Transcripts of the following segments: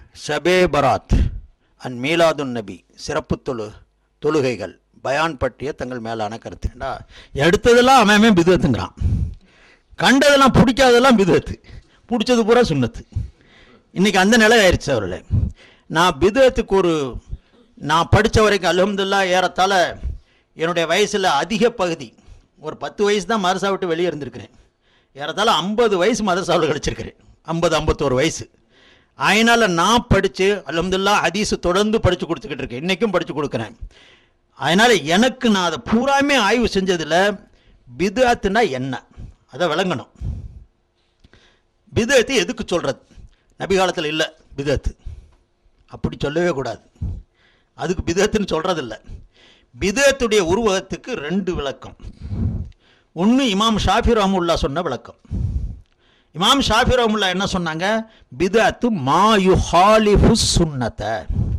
ஷபே Barat and மீலாதுன் நபி சிறப்பு தொழு தொழுகைகள் பயான் பற்றிய தங்கள் மேலான கருத்துண்டா எடுத்ததெல்லாம் அவன் அவன் பிதுவத்துங்கிறான் கண்டதெல்லாம் பிடிக்காததெல்லாம் பிதுவத்து பிடிச்சது பூரா சுண்ணத்து இன்னைக்கு அந்த நிலை ஆயிடுச்சு அவர்களே நான் பிதுவத்துக்கு ஒரு நான் படித்த வரைக்கும் அல்ஹம்துல்லா ஏறத்தாழ என்னுடைய வயசில் அதிக பகுதி ஒரு பத்து வயசு தான் மதரசா விட்டு வெளியே இருந்திருக்கிறேன் ஏறத்தாழ ஐம்பது வயசு மதரசாவில் கழிச்சிருக்கிறேன் ஐம்பது ஐம்பத்தோரு வயசு அதனால் நான் படித்து அல்ஹம்துல்லா ஹதீஸு தொடர்ந்து படித்து கொடுத்துக்கிட்டு இருக்கேன் இன்றைக்கும் படித்து கொடுக்குறேன் அதனால் எனக்கு நான் அதை பூராமே ஆய்வு செஞ்சதில் பிதுஅத்துனா என்ன அதை விளங்கணும் பிதுஅத்து எதுக்கு சொல்கிறது நபி காலத்தில் இல்லை பிதுஅத்து அப்படி சொல்லவே கூடாது அதுக்கு பிதுஅத்துன்னு சொல்கிறதில்ல பிதுஅத்துடைய உருவகத்துக்கு ரெண்டு விளக்கம் ஒன்று இமாம் ஷாஃபி ரஹமுல்லா சொன்ன விளக்கம் இமாம் ஷாஃபி ரஹமுல்லா என்ன சொன்னாங்க பிதுஅத்து மா யுஹாலிஃபு சுன்னத்தை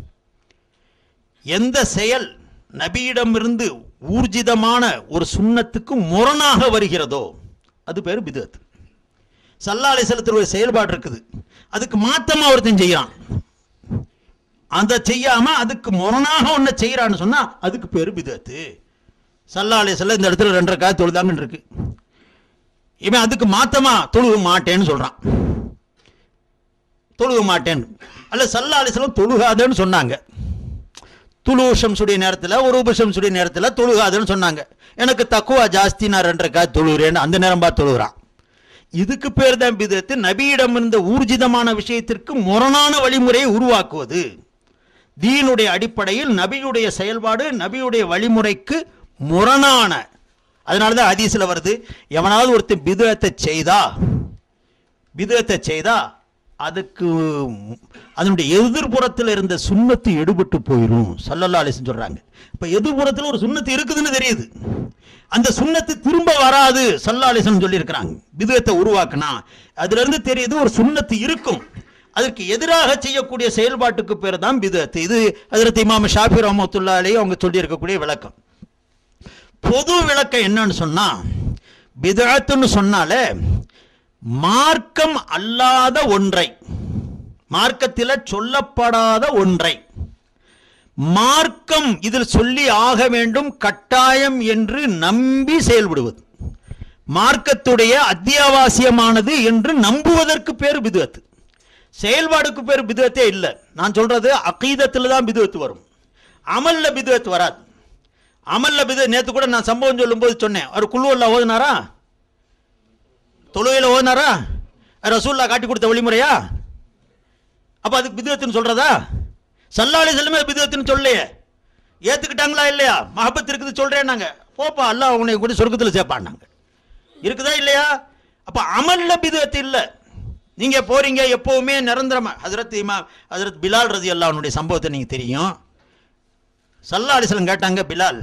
எந்த செயல் நபியிடமிருந்து ஊர்ஜிதமான ஒரு சுண்ணத்துக்கு முரணாக வருகிறதோ அது பேர் பிதத் சல்லா அலிசலத்தில் ஒரு செயல்பாடு இருக்குது அதுக்கு மாத்தமா ஒருத்தன் செய்யறான் அந்த செய்யாம அதுக்கு முரணாக ஒன்ன செய்யறான்னு சொன்னா அதுக்கு பேரு பிதத்து சல்லா அலிசல்ல இந்த இடத்துல ரெண்டரை காய் தொழுதாங்கன்னு இருக்கு இவன் அதுக்கு மாத்தமா தொழுக மாட்டேன்னு சொல்றான் தொழுக மாட்டேன் அல்ல சல்லா அலிசலம் தொழுகாதேன்னு சொன்னாங்க துளு ஷம்சுடைய நேரத்தில் ஒரு உபஷம்சுடைய நேரத்தில் தொழுகாதுன்னு சொன்னாங்க எனக்கு தக்குவா ஜாஸ்தி நான் ரெண்டரைக்கா தொழுகிறேன்னு அந்த நேரம் பார்த்து தொழுகிறான் இதுக்கு பேர் தான் பிதத்து நபியிடம் இருந்த ஊர்ஜிதமான விஷயத்திற்கு முரணான வழிமுறையை உருவாக்குவது தீனுடைய அடிப்படையில் நபியுடைய செயல்பாடு நபியுடைய வழிமுறைக்கு முரணான அதனால தான் ஹதீஸில் வருது எவனாவது ஒருத்தன் பிதத்தை செய்தா பிதத்தை செய்தா அதுக்கு அதனுடைய எதிர்புறத்தில் இருந்த சுண்ணத்து எடுபட்டு போயிடும் சல்லல்லா அலிசன் சொல்றாங்க இப்ப எதிர்புறத்தில் ஒரு சுண்ணத்து இருக்குதுன்னு தெரியுது அந்த சுண்ணத்து திரும்ப வராது சல்லா அலிசன் சொல்லியிருக்கிறாங்க பிதுகத்தை உருவாக்குனா அதுல இருந்து தெரியுது ஒரு சுண்ணத்து இருக்கும் அதற்கு எதிராக செய்யக்கூடிய செயல்பாட்டுக்கு பேர் தான் பிதுகத்து இது அதற்கு இமாம் ஷாஃபி ரஹமத்துல்லா அலி அவங்க சொல்லி இருக்கக்கூடிய விளக்கம் பொது விளக்கம் என்னன்னு சொன்னா பிதத்துன்னு சொன்னாலே மார்க்கம் அல்லாத ஒன்றை மார்க்கத்தில் சொல்லப்படாத ஒன்றை மார்க்கம் இதில் சொல்லி ஆக வேண்டும் கட்டாயம் என்று நம்பி செயல்படுவது மார்க்கத்துடைய அத்தியாவசியமானது என்று நம்புவதற்கு பேர் பிதுவத்து செயல்பாடுக்கு பேர் பிதுவத்தே இல்லை நான் சொல்றது அகீதத்தில் தான் பிதுவத்து வரும் அமல்ல பிதுவத்து வராது அமல்ல பிது நேற்று கூட நான் சம்பவம் சொல்லும்போது சொன்னேன் அவர் குழுவல்ல ஓதுனாரா தொழுகையில் ஓதுனாரா ரசூல்லா காட்டி கொடுத்த வழிமுறையா அப்ப அதுக்கு பிதுவத்துன்னு சொல்றதா சல்லாளி செல்லுமே பிதுவத்துன்னு சொல்லலையே ஏத்துக்கிட்டாங்களா இல்லையா மஹபத் இருக்குது சொல்றேன் நாங்க போப்பா அல்லாஹ் உன்னை கூட சொர்க்கத்தில் சேர்ப்பான்னாங்க இருக்குதா இல்லையா அப்ப அமல்ல பிதுவத்து இல்லை நீங்க போறீங்க எப்பவுமே நிரந்தரமா ஹசரத் இமா ஹசரத் பிலால் ரதி அல்லாஹ்னுடைய சம்பவத்தை நீங்க தெரியும் சல்லா அலிஸ்லம் கேட்டாங்க பிலால்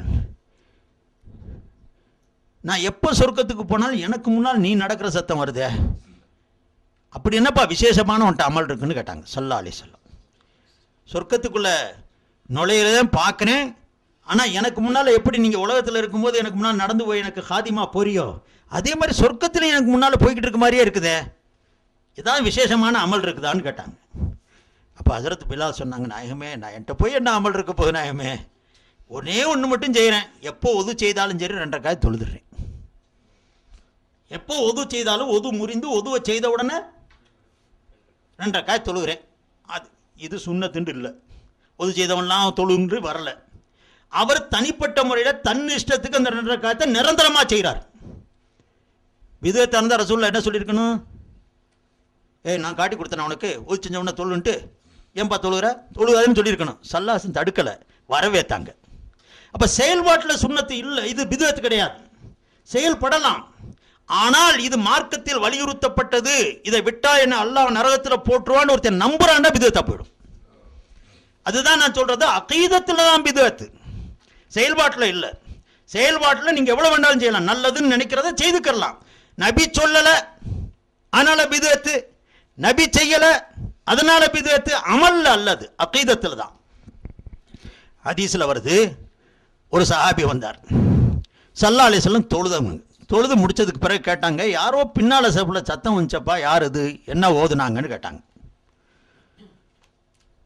நான் எப்போ சொர்க்கத்துக்கு போனாலும் எனக்கு முன்னால் நீ நடக்கிற சத்தம் வருதே அப்படி என்னப்பா விசேஷமான உன்ட்ட அமல் இருக்குன்னு கேட்டாங்க சல்லா அலி சொல்லம் சொர்க்கத்துக்குள்ள நுழையிறதான் பார்க்குறேன் ஆனால் எனக்கு முன்னால் எப்படி நீங்கள் உலகத்தில் இருக்கும்போது எனக்கு முன்னால் நடந்து போய் எனக்கு ஹாதிமா பொரியோ அதே மாதிரி சொர்க்கத்தில் எனக்கு முன்னால் போய்கிட்டு இருக்க மாதிரியே இருக்குதே ஏதாவது விசேஷமான அமல் இருக்குதான்னு கேட்டாங்க அப்போ ஹசரத் பிலால் சொன்னாங்க நாயகமே நான் என்கிட்ட போய் என்ன அமல் இருக்க போகுது நாயகமே ஒரே ஒன்று மட்டும் செய்கிறேன் எப்போ ஒது செய்தாலும் சரி ரெண்டரை காய் தொழுதுடுறேன் எப்போ ஒது செய்தாலும் ஒது முறிந்து ஒதுவை செய்த உடனே ரெண்டரை காய் தொழுகிறேன் அது இது சுண்ணத்துண்டு இல்லை ஒது செய்தவன்லாம் தொழுன்று வரல அவர் தனிப்பட்ட முறையில் தன் இஷ்டத்துக்கு அந்த ரெண்டரை காயத்தை நிரந்தரமாக செய்கிறார் விதத்தை அந்த ரசூலில் என்ன சொல்லியிருக்கணும் ஏய் நான் காட்டி கொடுத்தேன் உனக்கு ஒது செஞ்ச உடனே தொழுன்ட்டு ஏன்பா தொழுகிற தொழுகாதுன்னு சொல்லியிருக்கணும் சல்லாசன் தடுக்கலை வரவேத்தாங்க அப்போ செயல்பாட்டில் சுண்ணத்து இல்லை இது பிதுவத்து கிடையாது செயல்படலாம் ஆனால் இது மார்க்கத்தில் வலியுறுத்தப்பட்டது இதை விட்டா என்ன அல்லாஹ் நரகத்தில் போட்டுருவான்னு ஒருத்தன் நம்புறான்னா பிதுவத்தா போயிடும் அதுதான் நான் சொல்றது அகீதத்தில் தான் பிதுவத்து செயல்பாட்டில் இல்லை செயல்பாட்டில் நீங்க எவ்வளவு வேண்டாலும் செய்யலாம் நல்லதுன்னு நினைக்கிறத செய்துக்கலாம் நபி சொல்லல அதனால பிதுவத்து நபி செய்யல அதனால பிதுவத்து அமல்ல அல்லது அகீதத்தில் தான் ஹதீஸில் வருது ஒரு சஹாபி வந்தார் சல்லா அலிஸ்லம் தொழுதவங்க தொழுது முடிச்சதுக்கு பிறகு கேட்டாங்க யாரோ பின்னால செப்பில் சத்தம் வந்துச்சப்பா யார் இது என்ன ஓதுனாங்கன்னு கேட்டாங்க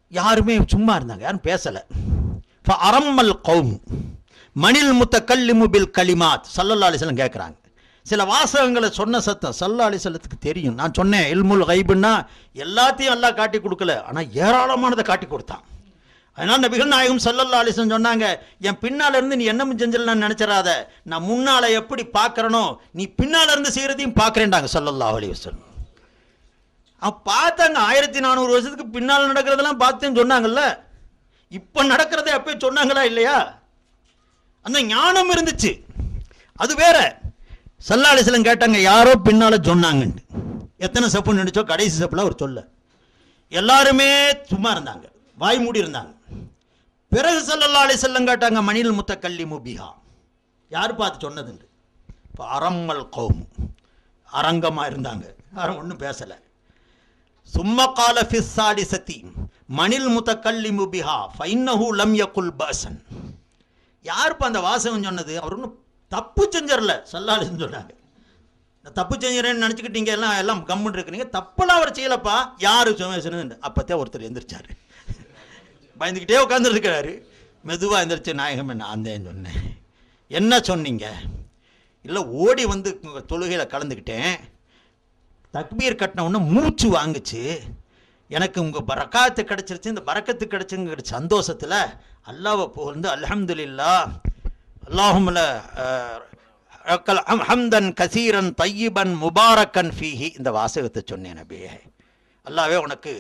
யாருமே சும்மா இருந்தாங்க யாரும் பேசலை அரம்மல் கௌம் மணில் முத்த கல்லிமு பில் கலிமாத் சல்லல்லா அலிஸ்லம் கேட்குறாங்க சில வாசகங்களை சொன்ன சத்தம் சல்லா அலிஸ்லத்துக்கு தெரியும் நான் சொன்னேன் இல்முல் கைபுன்னா எல்லாத்தையும் எல்லாம் காட்டி கொடுக்கல ஆனால் ஏராளமானதை காட்டி கொடுத்தான் அதனால் நபிகள் நாயகம் சல்லல்லா அலிஸ்லம் சொன்னாங்க என் பின்னால இருந்து நீ என்ன செஞ்சலாம் நினைச்சிடாத நான் முன்னால எப்படி பார்க்கறனோ நீ பின்னால இருந்து செய்யறதையும் பார்க்கறேன்டாங்க சல்லல்லா அலி வசல்லம் அவன் பார்த்தாங்க ஆயிரத்தி நானூறு வருஷத்துக்கு பின்னால் நடக்கிறதெல்லாம் பார்த்தேன்னு சொன்னாங்கல்ல இப்போ நடக்கிறதே அப்பயே சொன்னாங்களா இல்லையா அந்த ஞானம் இருந்துச்சு அது வேற சல்லாலிசலம் கேட்டாங்க யாரோ பின்னால சொன்னாங்கன்னு எத்தனை சப்பு நினைச்சோ கடைசி சப்புல அவர் சொல்ல எல்லாருமே சும்மா இருந்தாங்க வாய் மூடி இருந்தாங்க பிறகு சல்லல்லா அலிசல்லம் கேட்டாங்க மணில் முத்த கல்லி முபிஹா யார் பார்த்து சொன்னதுண்டு இப்போ அரம்மல் கௌம் அரங்கமா இருந்தாங்க யாரும் ஒன்றும் பேசலை சும்ம கால ஃபிஸ்ஸாடி சத்தி மணில் முத்த கல்லி முபிஹா ஃபைன்னஹு லம் யகுல் பாசன் யாருப்பா அந்த வாசகம் சொன்னது அவர் ஒன்றும் தப்பு செஞ்சிடல சல்லாலிசன் சொன்னாங்க நான் தப்பு செஞ்சுறேன்னு நினச்சிக்கிட்டீங்க எல்லாம் எல்லாம் கம்முன்னு இருக்கிறீங்க தப்பெல்லாம் அவர் செய்யலப்பா யாரு சொன்னது அப்போத்தே ஒருத்தர் எந்திரிச்சாரு பயந்துக்கிட்டே உட்காந்துருக்கிறாரு மெதுவாக எந்திரிச்சு நாயகம் நான் தான் சொன்னேன் என்ன சொன்னீங்க இல்லை ஓடி வந்து உங்க தொழுகையில கலந்துக்கிட்டேன் தக்பீர் கட்டின உடனே மூச்சு வாங்குச்சு எனக்கு உங்கள் பரக்காத்து கிடச்சிருச்சு இந்த பரக்கத்து கிடச்சுங்கிற சந்தோஷத்தில் அல்லாவை புகழ்ந்து அல்ஹம்துலில்லா அல்லாஹுமல ஹம்தன் கசீரன் தையிபன் முபாரக்கன் ஃபீஹி இந்த வாசகத்தை சொன்னேன் நபியே அல்லாவே உனக்கு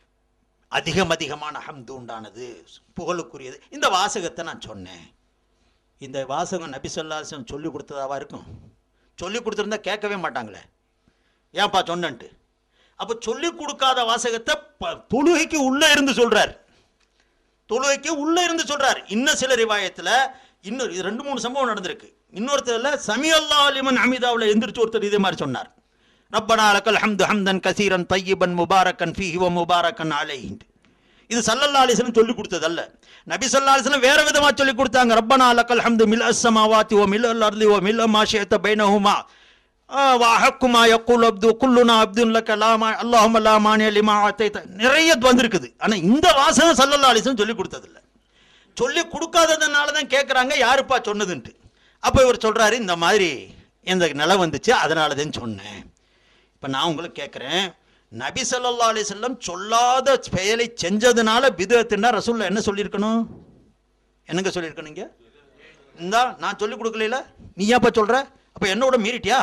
அதிகம் அதிகமான ஹம்து உண்டானது புகழுக்குரியது இந்த வாசகத்தை நான் சொன்னேன் இந்த வாசகம் நபி சொல்லாசம் சொல்லி கொடுத்ததாவா இருக்கும் சொல்லி கொடுத்துருந்தா கேட்கவே மாட்டாங்களே ஏன்பா சொன்னன்ட்டு அப்போ சொல்லி கொடுக்காத வாசகத்தை ப- தொழுகைக்கு உள்ளே இருந்து சொல்றார் தொழுகைக்கு உள்ளே இருந்து சொல்றார் இன்னும் சில ரிவாயத்தில் இன்னொரு இது ரெண்டு மூணு சம்பவம் நடந்திருக்கு இன்னொருத்தர்ல சமி அல்லா அலிமன் அமிதாவில் எந்திரிச்சு ஒருத்தர் இதே மாதிரி சொன்னார் ரப்பனா லக்கல் ஹம்து ஹம்தன் கசீரன் தையிபன் முபாரக்கன் ஃபீஹி வ முபாரக்கன் அலைஹி இது சல்லல்லா அலிஸ்லம் சொல்லி கொடுத்ததல்ல நபி ஸல்லல்லாஹு அலைஹி வஸல்லம் வேற விதமா சொல்லி கொடுத்தாங்க ரப்பனா லக்கல் ஹம்து மில் அஸ்ஸமாவாத்தி வ மில் அல் அர்தி வ மில் மா ஷிஅத பைனஹுமா வாஹக்குமா யக்குல் அப்து குல்லுனா அப்துன் லக்க லாமா அல்லாஹும்ம லா மானிய லிமா ஆத்தைத நிறைய வந்திருக்குது ஆனா இந்த வாசகம் சல்லல்லா அலிஸ்லம் சொல்லி கொடுத்ததில்ல சொல்லி கொடுக்காததுனால தான் கேட்குறாங்க யாருப்பா சொன்னதுன்ட்டு அப்போ இவர் சொல்றாரு இந்த மாதிரி இந்த நிலை வந்துச்சு அதனால தான் சொன்னேன் இப்போ நான் உங்களை கேட்குறேன் நபி ஸல்லல்லாஹு அலைஹி வஸல்லம் சொல்லாத செயலை செஞ்சதுனால பிதத்துன்னா ரசூல்ல என்ன சொல்லியிருக்கணும் என்னங்க சொல்லியிருக்கணும் இங்க இந்தா நான் சொல்லி கொடுக்கல நீ ஏன்ப்பா சொல்ற அப்போ என்னோட மீறிட்டியா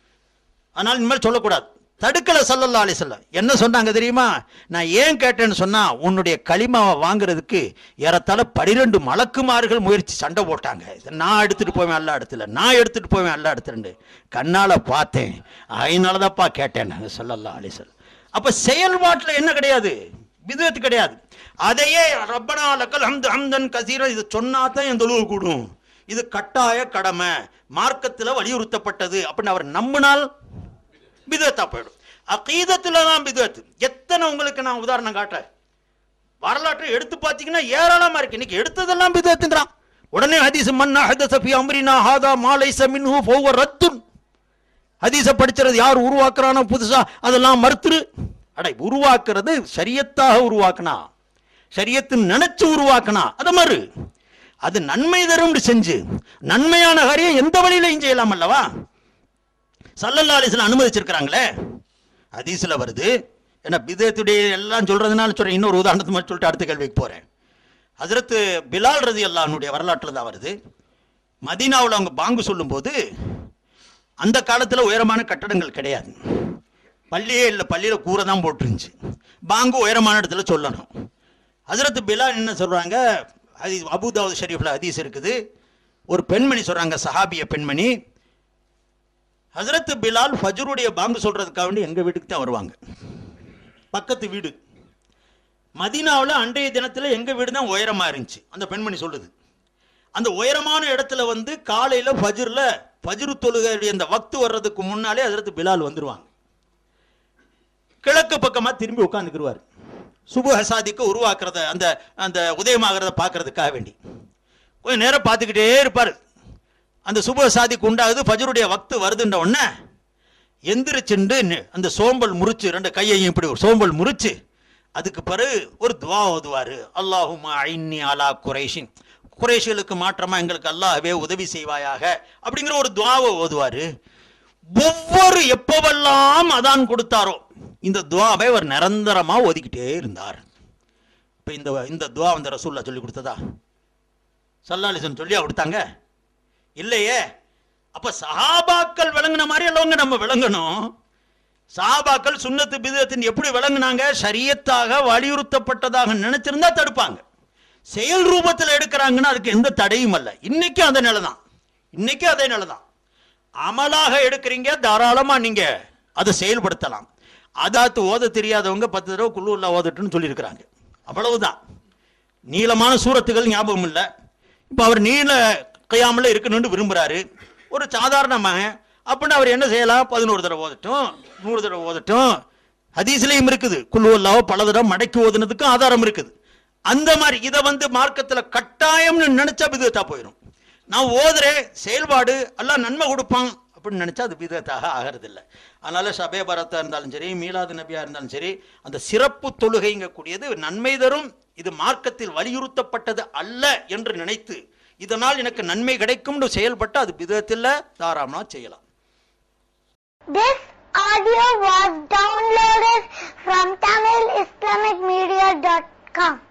அதனால இனிமேல் சொல்லக்கூடாது தடுக்கல சல்லல்லா அலிசல்லம் என்ன சொன்னாங்க தெரியுமா நான் ஏன் கேட்டேன்னு சொன்னா உன்னுடைய களிமாவை வாங்குறதுக்கு ஏறத்தாழ பனிரெண்டு மலக்குமார்கள் முயற்சி சண்டை போட்டாங்க இதை நான் எடுத்துட்டு போவேன் அல்ல இடத்துல நான் எடுத்துட்டு போவேன் அல்ல இடத்துல கண்ணால பார்த்தேன் அதனாலதான்ப்பா கேட்டேன் நாங்கள் சல்லல்லா அலிசல்லம் அப்ப செயல்பாட்டில் என்ன கிடையாது விதத்து கிடையாது அதையே ரப்பனா லக்கல் ஹம்து ஹம்தன் கசீரன் இது சொன்னா தான் என் தொழுவு கூடும் இது கட்டாய கடமை மார்க்கத்தில் வலியுறுத்தப்பட்டது அப்படின்னு அவர் நம்பினால் பிதத்தா போயிடும் அகீதத்துல தான் பிதத்து எத்தனை உங்களுக்கு நான் உதாரணம் காட்டுறேன் வரலாற்றை எடுத்து பார்த்தீங்கன்னா ஏராளமா இருக்கு இன்னைக்கு எடுத்ததெல்லாம் பிதத்துங்கிறான் உடனே ஹதீஸ் மன்னா ஹதஸ ஃபி அம்ரினா ஹாதா மா லைஸ மின்ஹு ஃபஹுவ ரத்துன் ஹதீஸை படிக்கிறது யார் உருவாக்குறானோ புதுசா அதெல்லாம் மறுத்துரு அடை உருவாக்குறது சரியத்தாக உருவாக்குனா சரியத்து நினைச்சு உருவாக்குனா அதை மறு அது நன்மை தரும் செஞ்சு நன்மையான காரியம் எந்த வழியிலையும் செய்யலாம் அல்லவா சல்லல்லா அலிஸ்லாம் அனுமதிச்சிருக்கிறாங்களே ஹதீஸ்ல வருது ஏன்னா பிதத்துடைய எல்லாம் சொல்றதுனால சொல்றேன் இன்னொரு உதாரணத்தை மட்டும் சொல்லிட்டு அடுத்த கேள்விக்கு போறேன் ஹஜரத்து பிலால் ரதி அல்லாஹ்னுடைய வரலாற்றில் தான் வருது மதீனாவில் அவங்க பாங்கு சொல்லும்போது அந்த காலத்தில் உயரமான கட்டடங்கள் கிடையாது பள்ளியே இல்லை பள்ளியில் கூரை தான் போட்டுருந்துச்சு பாங்கு உயரமான இடத்துல சொல்லணும் ஹஜரத்து பிலால் என்ன சொல்கிறாங்க அது அபுதாவுத் ஷரீஃபில் ஹதீஸ் இருக்குது ஒரு பெண்மணி சொல்கிறாங்க சஹாபிய பெண்மணி ஹஜரத்து பிலால் ஃபஜ்ருடைய பாங்கு சொல்கிறதுக்காக வேண்டி எங்கள் வீட்டுக்கு தான் வருவாங்க பக்கத்து வீடு மதீனாவில் அன்றைய தினத்தில் எங்கள் வீடு தான் உயரமாக இருந்துச்சு அந்த பெண்மணி சொல்லுது அந்த உயரமான இடத்துல வந்து காலையில் ஃபஜ்ரில் ஃபஜ்ரு தொழுகையுடைய அந்த வக்து வர்றதுக்கு முன்னாலே ஹஜரத்து பிலால் வந்துருவாங்க கிழக்கு பக்கமாக திரும்பி உட்காந்துக்கிடுவார் சுபு ஹசாதிக்கு உருவாக்குறத அந்த அந்த உதயமாகிறத பார்க்கறதுக்காக வேண்டி கொஞ்ச நேரம் பார்த்துக்கிட்டே இருப்பார் அந்த சுப சாதிக்கு உண்டாகுது ஃபஜருடைய வக்து வருதுன்ற உடனே எந்திரிச்சுண்டு நி- அந்த சோம்பல் முறிச்சு ரெண்டு கையையும் இப்படி ஒரு சோம்பல் முறிச்சு அதுக்கு பிறகு ஒரு துவா ஓதுவாரு அல்லாஹுமா ஐன்னி அலா குறைஷின் குறைஷிகளுக்கு மாற்றமா எங்களுக்கு அல்லாஹ்வே உதவி செய்வாயாக அப்படிங்கிற ஒரு துவாவை ஓதுவாரு ஒவ்வொரு எப்பவெல்லாம் அதான் கொடுத்தாரோ இந்த துவாவை அவர் நிரந்தரமா ஓதிக்கிட்டே இருந்தார் இப்ப இந்த இந்த துவா வந்து ரசூல்லா சொல்லி கொடுத்ததா சல்லாலிசன் சொல்லியா கொடுத்தாங்க இல்லையே அப்ப சஹாபாக்கள் விளங்குன மாதிரி அல்லவங்க நம்ம விளங்கணும் சஹாபாக்கள் சுன்னத்து பிதத்தின் எப்படி விளங்குனாங்க ஷரியத்தாக வலியுறுத்தப்பட்டதாக நினைச்சிருந்தா தடுப்பாங்க செயல் ரூபத்தில் எடுக்கிறாங்கன்னா அதுக்கு எந்த தடையும் அல்ல இன்னைக்கும் அதே நிலை தான் இன்னைக்கும் அதே நிலை தான் அமலாக எடுக்கிறீங்க தாராளமா நீங்க அதை செயல்படுத்தலாம் அதாத்து ஓத தெரியாதவங்க பத்து தடவை குள்ளூர்ல ஓதட்டுன்னு சொல்லியிருக்கிறாங்க அவ்வளவுதான் நீளமான சூரத்துகள் ஞாபகம் இல்லை இப்போ அவர் நீள கையாமல இருக்கணும்னு விரும்புறாரு ஒரு சாதாரண மகன் அப்படின்னு அவர் என்ன செய்யலாம் பதினோரு தடவை ஓதட்டும் நூறு தடவை ஓதட்டும் ஹதீஸ்லயும் இருக்குது குல்லுவல்லாவோ பல தடவை மடக்கி ஓதுனதுக்கும் ஆதாரம் இருக்குது அந்த மாதிரி இதை வந்து மார்க்கத்துல கட்டாயம்னு நினைச்சா விதத்தா போயிடும் நான் ஓதுறேன் செயல்பாடு எல்லாம் நன்மை கொடுப்பான் அப்படின்னு நினைச்சா அது விதத்தாக ஆகிறதில்ல அதனால சபே பரத்தா இருந்தாலும் சரி மீலாது நபியா இருந்தாலும் சரி அந்த சிறப்பு தொழுகைங்கக்கூடியது நன்மை தரும் இது மார்க்கத்தில் வலியுறுத்தப்பட்டது அல்ல என்று நினைத்து இதனால் எனக்கு நன்மை கிடைக்கும்னு செயல்பட்டு அது விதத்தில் தாராளமா செய்யலாம் This audio was downloaded from TamilIslamicMedia.com.